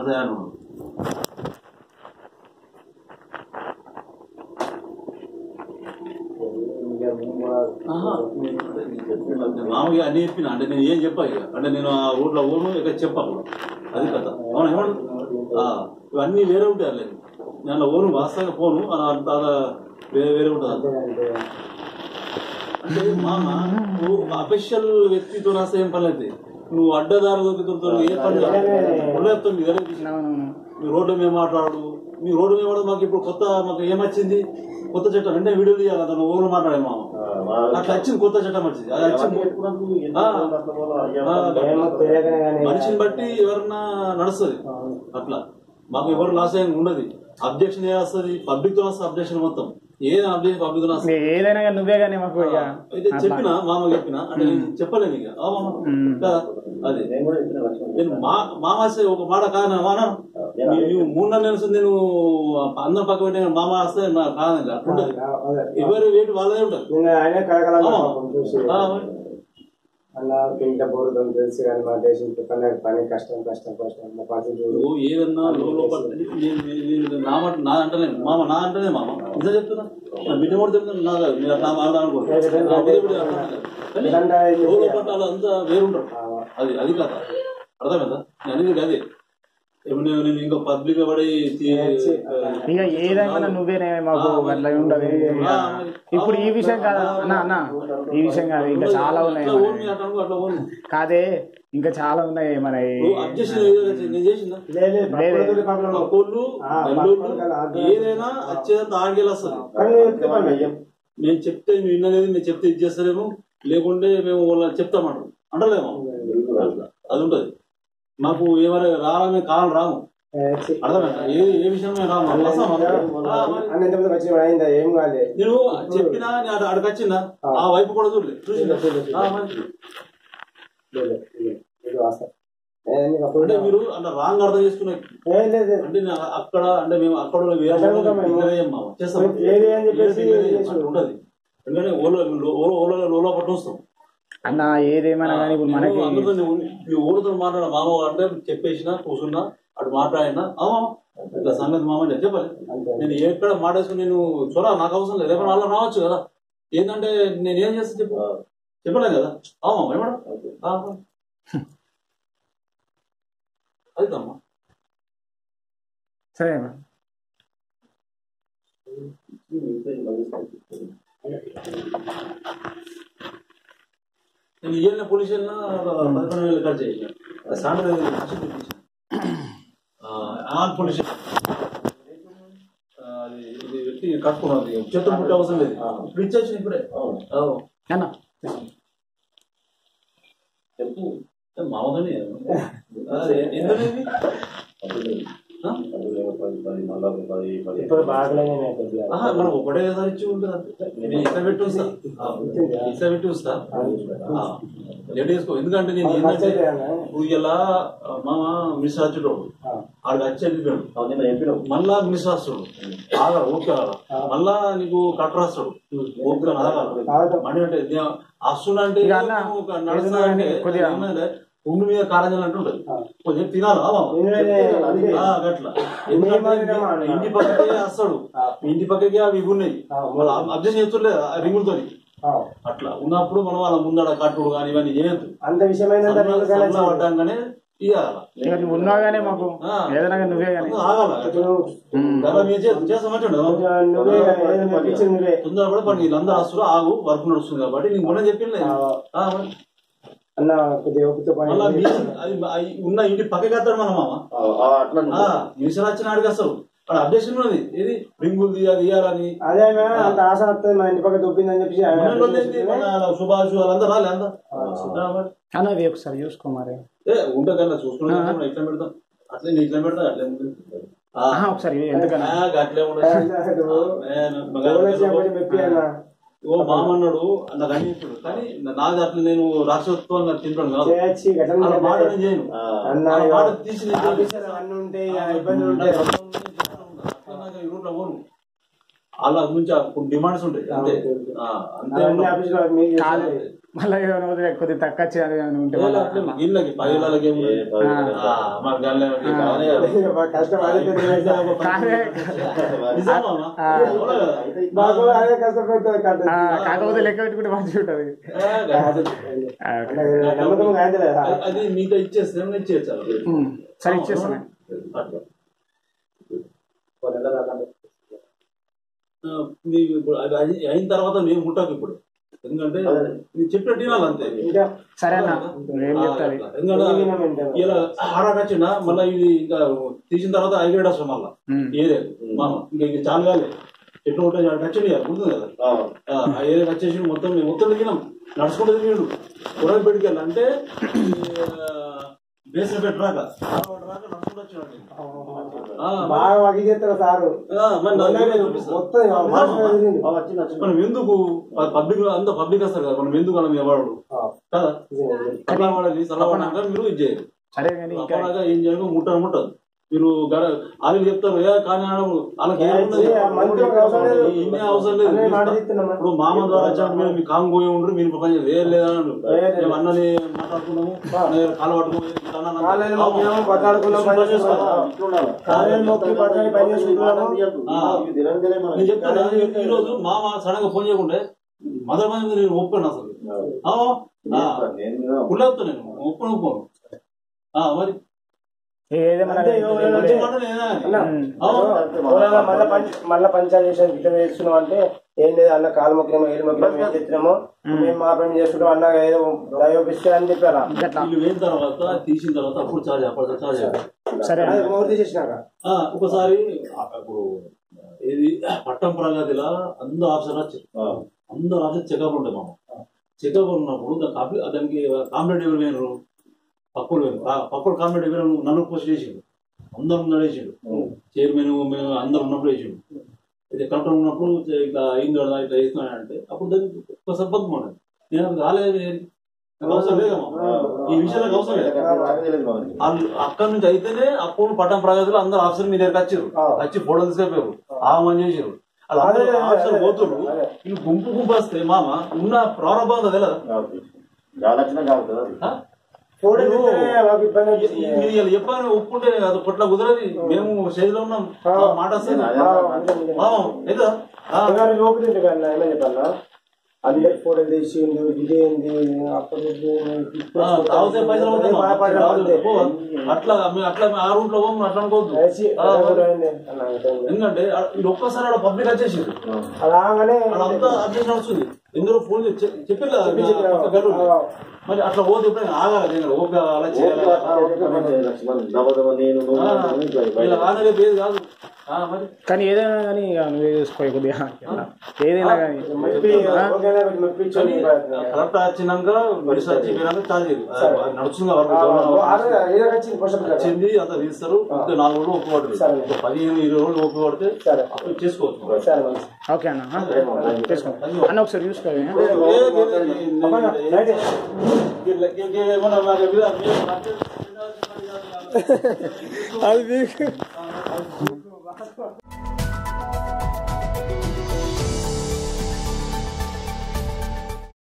నరసయ్య అని ఉన్నాడు ఆహా. నేను మామూలుగా అన్ని చెప్పిన అంటే నేను ఏం చెప్పా ఇక అంటే నేను ఆ ఊర్లో ఊరు ఇక చెప్పాలి అది కథ అవును ఏమన్నా ఆ, ఇవన్నీ వేరే ఉంటాయి అట్లే నేను ఊరు వాస్తవంగా పోను అలా అంత అలా వేరే వేరే ఉంటుంది అంటే మామ నువ్వు అఫీషియల్ వ్యక్తితో రాస్తే ఏం పని అయితే నువ్వు అడ్డదారు దొరికితో ఏ పని ఉండేస్తుంది ఇదే అవునవును మీ రోడ్డు మీద మాట్లాడు మీ రోడ్డు మీద మాట్లాడు మాకు ఇప్పుడు కొత్త మాకు ఏమొచ్చింది కొత్త చట్టం అంటే వీడియో తీయాలి అతను ఊరు మాట్లాడే మామ అట్లా వచ్చింది కొత్త చట్టం వచ్చింది అది వచ్చింది ఆ, ఆ, ఏమో తెలియకనే కానీ మనిషిని బట్టి ఎవరన్నా నడుస్తుంది అట్లా మాకు ఎవరు లాస్ అయ్యి ఉండదు అబ్జెక్షన్ ఏ వస్తుంది పబ్లిక్ తో వస్తుంది అబ్జెక్షన్ మొత్తం ఏదైనా అబ్జెక్షన్ పబ్లిక్ తో వస్తుంది నీ ఏదైనా కానీ నువ్వే కానీ మాకు ఇక అయితే చెప్పిన మామ చెప్పిన అంటే నేను చెప్పలేను ఇక ఆ మామ కదా, అది నేను మా మామ వస్తే ఒక మాట కాదన్నా మానా నువ్వు మూడు నెలలు నిలుస్తుంది నేను అందరం పక్క పెట్టిన మామ వస్తే నా కాదని అట్లుంటది అదే. ఎవరి వేటు వాళ్ళదే ఉంటుంది నిన్న ఆయన కలకల ఆ. చూసి ఆ, అన్న ఇంత బోరుదని తెలుసు కానీ మా దేశం పని పని కష్టం కష్టం కష్టం మా పరిస్థితి చూడు. నువ్వు ఏదన్నా లో లోపల నేను- నేను- నేను నా మాట నా అంటలేను మామ నా అంటేనే మామ నిజం చెప్తున్నా నా బిడ్డ కూడా చెప్తున్నా నా కాదు మీరు అట్లా మాట అనుకో నా బిడ్డ బిడ్డ అట్లా అనలేదు. కానీ లో లోపల వాళ్ళంతా వేరుంటారు అది అది కథ అర్థమైందా నేను అనేది అదే ఏమన్నా నేను ఇంకా పబ్లిక్ పడి తీ- ఇక ఏదైనా నువ్వేనే మాకు అట్లా ఉండదు ఆ, ఇప్పుడు ఈ విషయం కాదు అన్న అన్న ఈ విషయం కాదు ఇంకా చాలా ఉన్నాయి అట్లా మనవి. ఓన్ అట్లా అనుకో, అట్లా ఓన్ కాదే ఇంకా చాలా ఉన్నాయి మన ఈ- అబ్జెక్షన్ ఏదైనా నేను చేసిందా లే, లే, పక్కనతోటి ప్రాబ్లం లేదు. పక్కోళ్ళు ఆ, నెల్లూరు పక్కన ఆగ్రహం. ఏదైనా వచ్చేదంత ఆడికెళ్ళి వస్తుంది కానీ నువ్వు చెప్తే పని చెయ్యం. మేము చెప్తే మేము వినలేదు మేము చెప్తే ఇది చేస్తారేమో లేకుంటే మేము వాళ్ళని చెప్తామంటారు అంటలేమో అట్లా. అది ఉంటది మాకు ఏమైనా రావాలని కాలం రాము ఏ, చి. అర్థమైందా ఏ ఏ విషయం మేము రాము వస్తాం ఆ, మరి. అన్న ఎంత మంది వచ్చి అయిందా ఏం కాలే నేను చెప్పినా నేను అటు అక్కడికి వచ్చిందా ఆ వైపు కూడా చూడలే చూసిందా ఆ, మరి. లేదు, లేదు, ఇది వాస్తవం. ఏ, నీకు అప్పుడు అంటే మీరు అంటే రాంగ్ అర్థం చేసుకునే ఏ, లేదు, లేదు. అంటే నేను అక్కడ అంటే మేము అక్కడ ఉన్న వేరే అసలు వాళ్ళని మేము- ఇద్దరే చేయం మామ. చేస్తాం ఏది అని చెప్పేసి ఏది ఏది చేస్తాం. అట్లా ఉంటది ఎందుకంటే ఓలో ఓలో ఓలో ఓలో పట్టు వస్తాం అన్న ఏదేమైనా కానీ ఇప్పుడు మనకి నేను అందరితో నువ్వు నీ ఊరితో మాట్లాడ మామ అంటే చెప్పేసిన కూర్చున్నా అటు మాట్లాడినా అమ్మా ఇట్లా సంగతి మామ అని చెప్పాలి నేను ఎక్కడ మాటేసుకుని నేను చూడ నాకు అవసరం లేదు రేపు అలా రావచ్చు కదా ఏంటంటే నేను ఏం చేస్తా చెప్పు చెప్పలేను కదా అవుమా ఏమన్నా అవుతామ్మా సరే అన్న. నేను ఇయ్యాల పోలీస్ వెళ్ళినా పదకొండు వేలు ఖర్చు చేసిన సాయంత్రం ఆ పోలీస్ ఆ, అది ఇది పెట్టి కట్టుకున్నది చేతులు పుట్టే అవసరం లేదు ఇప్పుడు ఇచ్చేసి ఇప్పుడే అవును. అన్న చెప్పు ఏ, మామగానే అదే, ఎందుకనేది? ఆ? ఇప్పుడు బాగలేనే నేను కొద్దిగా. ఆహా, మనం ఒకటేసారి ఇచ్చి ఉంటుంది అంతే. నేను ఇట్లా పెట్టి వస్తా ఆ, ఇట్లా పెట్టి వస్తా ఆ, లేట్ చేసుకో ఎందుకంటే నేను ఖర్చు ఏంటంటే అయితే అన్న. ఇప్పుడు ఇలా మామ మిస్ వచ్చేటోడు ఆ. ఆడికి వచ్చి వెళ్ళిపోయాడు మళ్ళా మిస్ రాస్తాడు ఆగా ఓకే ఆగా మళ్ళా నీకు కట్ రాస్తాడు ఓకే ఆగాల ఆగుతాం. మణి అంటే వస్తుందంటే ఇక అన్న, ఏదైనా కానీ కొద్దిగా- ఉండు మీద కారంజలు అంటుంటది కొంచెం తినాలి ఆ మామ. తినలేదే, అందుకే. ఆ, గట్లా ఎందుకంటే తినమా అన్న? ఇంటి పక్కకే వస్తాడు ఇంటి పక్కకే అవి ఇవి ఉన్నాయి ఆ, వాళ్ళు అబ్జెక్షన్ చేస్తుండే రింగులతో ఆ. అట్లా ఉన్నప్పుడు మనం వాళ్ళ ముందడ కట్టుడు కానీ ఇవన్నీ చేయొద్దు అంత విషయమైనంత నీకు కానీ సన్న పడ్డాగానే ఇయ్యాల ఇక నువ్వు ఉన్నావు కానీ మాకు ఆ. ఏదైనా కానీ నువ్వే కానీ ఆగాల ఉమ్. దానిలో మీరు చే- చేస్తామంటాడు కొంచెం నువ్వే కానీ ఏదైనా పంపించింది నువ్వే తొందర కూడా పని వీళ్ళందరూ వస్తారు ఆగు వర్క్ నడుస్తుంది కాబట్టి నీకు మొన్న చెప్పింది ఆ. అన్న కొద్దిగా ఒప్పుతో పని మళ్ళీ మీ అది అది ఉన్న ఇంటి పక్కకి వస్తాడు మన మామ ఆ, మిషన్ వచ్చిన ఆడికి వస్తాడు అక్కడ అప్డేషన్ ఉన్నది ఏది రింగులు తీయాలి తీయాలని అదే మే, అంత ఆశ వస్తుంది మా ఇంటి పక్క దొబ్బిందని చెప్పేసి ఆయన మొన్న రోజు ఏంటి? మన సుభాష్ వాళ్ళందరూ రాలే అంతా ఆ, మరి. అన్న అది ఒకసారి చూసుకో మరి ఏ ఉంటా కన్నా చూసుకుంటా ఇట్లా పెడతాం అట్లే నేను ఇట్లా పెడతా అట్లే ఉంటుంది. ఆ, ఆహా, ఒకసారి ఎందుకన్నా ఆ, అట్లే ఉండదు ఏ, మగాడు ఎవరో చెప్పండి మెప్పి అన్న ఓ మామన్నాడు నాకు అని చెప్పాడు కానీ నాది అట్లా నేను రాక్షసత్వం తింటాను కాదు చేయొచ్చి గతం అలా మాట నేను చేయను అన్న అలా ఇక మాట తీసి నేను చేయను. ఆఫీసర్ అన్నీ ఉంటాయి ఆ ఇబ్బందులు ఉంటాయి అట్లా నాకు ఈ రూట్లో పోను అలా గురించి కొన్ని డిమాండ్స్ ఉంటాయి అంతే ఆ, అంతే అన్ని ఆఫీసులో మీకు కాదు మళ్ళీ ఏమైనా వదిలే కొద్దిగా తక్కువ చేయాలి అని ఉంటే ఏ మళ్ళా అట్లే ఇళ్ళకి పది వేలకి ఏమి మాకు దానిలో కావాలి కదా. కష్టం అదే పెద్ద కష్టం. కాదే నిజమా మామ? ఆ. అవునా కదా? మాకు కూడా అదే కష్టపడుతుంది కట్ట ఆ, కాకపోతే లెక్క పెట్టుకుంటే మంచిగా ఉంటుంది ఏ, కాదు. ఆ, నమ్మకం కాదు అది- అది మీతో ఇచ్చేస్తే నేను ఇచ్చేస్తాను ఉమ్, సరే ఇచ్చేస్తాను అట్లా. ఆ, నీకు ఇప్పుడు అది అది అయిన తర్వాత మేము ముట్టాకు ఇప్పుడు ఎందుకంటే నేను చెప్పినట్టు వినాలి అంతే ఇంకా సరే అన్న ఏం ఆ, చెప్తారు అట్లా. ఎందుకంటే ఇలా ఆడాకి వచ్చిందా మళ్ళీ ఇది ఇంకా తీసిన తర్వాత ఐగేడ్ వస్తాం మళ్ళీ ఉమ్. ఏరియా మామ ఇంకా ఇంకా చాలా కాలే ఎట్లా ఉంటాయి వచ్చింది కదా గుర్తుంది కదా ఆ, ఆ ఏరియా వచ్చేసి మొత్తం మేము మొత్తం దిగినాం నడుచుకుంటూ దిగినాడు కుర్రాయి పెడికి వెళ్ళి అంటే బేసిన పెట్టరాక రాక నడుచుకుంటూ వచ్చినాడు ఆ, బాగా వగి చేస్తారు సారు ఆ, మరి నాకు ఏమైనా చూపిస్తా. మొత్తం ఇక భాష ఎదిరింది. మనం ఎందుకు పబ్లిక్ అంత పబ్లిక్ వస్తారు కదా మనం ఎందుకు మనం ఎవరు ఆ, కదా నిజమే. చల్లవాడని చల్లవాడగా మీరు ఇది చేయరు సరే కానీ ఇంకా అప్పలాగా ఏం చేయను ముట్టను ముట్టదు మీరు వాళ్ళు చెప్తారు ఏ కానీ అనడం వాళ్ళకి ఏమున్నది ఏ, మనకి ఒక అవసరం లేదు. ఇన్ని అవసరం లేదు అనే మాట చెప్తున్నాం. ఇప్పుడు మామ ద్వారా వచ్చాడు మీరు మీ కాంగ్ పోయి ఉండరు మీరు పని చేయదు ఏం లేదా అన్నాడు. ఏ లేదు. మేము అన్నని మాట్లాడుకున్నాము నేను కాలు పట్టుకుని ఇట్లా అన్నాను. కాలేజీలో మొక్కినాము, బతాడుకున్నాం, పని చేసుకున్నాం. కాలేజీలో మొక్కి బతాడి పని చేసుకుంటున్నాము. ఆ. నేను చెప్తాను ఈ రోజు మామ సడన్ గా ఫోన్ చేయకుంటే మదర్ పని మీద నేను ఒప్పుకోను అసలు కుళ్ళొద్దు నేను ఒప్పును ఒప్పుకోను ఆ, మరి ఏదేమన్నా అంతే, ఎవరైనా మంచి మాట నేనా? అన్న, ఉమ్. అవును. ఎవరైనా మళ్ళా పంచ మళ్ళా పంచాయతీ చేసాను గిట్ల చేస్తున్నాం అంటే ఏం లేదు అన్న కాలు మొక్కినాము ఏళ్ళు మొక్కినాము ఏం చెప్తున్నాము మేము మా పని చేసుకుంటాం అన్న ఏదో దయోపిస్తే అని చెప్పారా గట్లా వీళ్ళు వేయిన తర్వాత తీసిన తర్వాత అప్పుడు చార్జ్ అప్పుడు చార్జ్ సరే అది అన్న మూర్తి చేసినాక ఆ, ఒకసారి ఇప్పుడు ఇది పట్టం ప్రగతిలా అందరు ఆఫీసర్ వచ్చారు అందరు ఆఫీసర్ చెకప్ ఉంటాయి మామ చెకప్ ఉన్నప్పుడు దానికి అప్లి- దానికి కాంప్లైంట్ ఎవరు వేయరు పక్కులు వేరు పక్కులు కాంప్లైంట్ ఎవరు నలుగురు పోస్ట్ చేసిండు అందరు ముందర వేసిండు చైర్మన్ మేము అందరు ఉన్నప్పుడు వేసిండు ఇది కలెక్టర్ ఉన్నప్పుడు ఇట్లా అయింది కదా ఇట్లా చేస్తున్నాడు అంటే అప్పుడు దానికి ఒక సబ్బద్ధం ఉన్నది నేను అది రాలేదు నాకు అవసరం లేదమ్మా ఈ విషయాలకు అవసరం లేదు వాళ్ళు అక్కడి నుంచి అయితేనే అప్పుడు పట్టణ ప్రగతిలో అందరు ఆఫీసర్ మీ దగ్గరికి వచ్చారు వచ్చి ఫోటో తీసుకెళ్ళారు ఆహ్వానం చేసారు అది అందరూ అదే, అదే, ఆఫీసర్ అదే. పోతుడు అదే. వీళ్ళు గుంపు గుంపు వస్తే మామ ఉన్న ప్రారంభం ఉందా తెలియదా ఆ? ఫోటో మీరు- తీస్తేనే మాకు ఇబ్బంది ఈ- అనిపిస్తుంది. మీరు ఇలా చెప్పాను ఒప్పుకుంటే అది పొట్ల కుదరది మేము స్టేజ్ లో ఉన్నాం ఆ. ఆ మాట వస్తుంది ఆ, నిజం, నిజం. ఆ, ఏదా? ఆ. ఎవరు లోపలి ఉంటుంది కదా ఏమని చెప్పాలా అందరి ఫోటో తీసి ఇదేంది అప్పుడు ఆ, తాగితే పైసలు అవుతాయి మామ. బాధపడడం అంతే. పో. అట్లా మేము అట్లా మేము ఆ రూట్ లో పోము అట్లా అనుకోవద్దు వేసి ఆ, ఫోటో అయింది అన్న, అంతే. ఎందుకంటే ఆ- వీళ్ళు ఒక్కసారి ఆడ పబ్లిక్ వచ్చేసి అలాగనే అదంతా అబ్జెక్షన్ వస్తుంది ఎందులో ఫోన్ చేసి చెప్పారు కదా చెప్పి చెప్పి పక్క గల్లు. ఆ. మరి అట్లా పోతే ఎప్పుడైనా ఆగాలి నేను ఓపిక అలా చేయాలి ఆ, వీళ్ళ ఆనలే పేరు కాదు ఆ, మరి కానీ ఏదైనా కానీ ఇక నువ్వే చూసుకో కొద్దిగా ఇట్లా. ఏదైనా కానీ మెప్పి ఓకేనా మీకు మెప్పించండి కరెక్ట్ వచ్చినాక మెడిసిన్ వచ్చి పోయినాక చార్జ్ చేయరు. అది నడుస్తుంది వరకు వచ్చింది పోషక వచ్చింది అంత తీస్తారు ఇంకా నాలుగు రోజులు ఒప్పుకోవట్లేదు సరే. ఒక పదిహేను ఇరవై రోజులు ఒప్పుకోడితే సరే అప్పుడు చేసుకోవచ్చు సరే మంచి ఓకే అన్న ఆ? తీసుకో అన్న ఒకసారి చూసుకోవాలి అది అది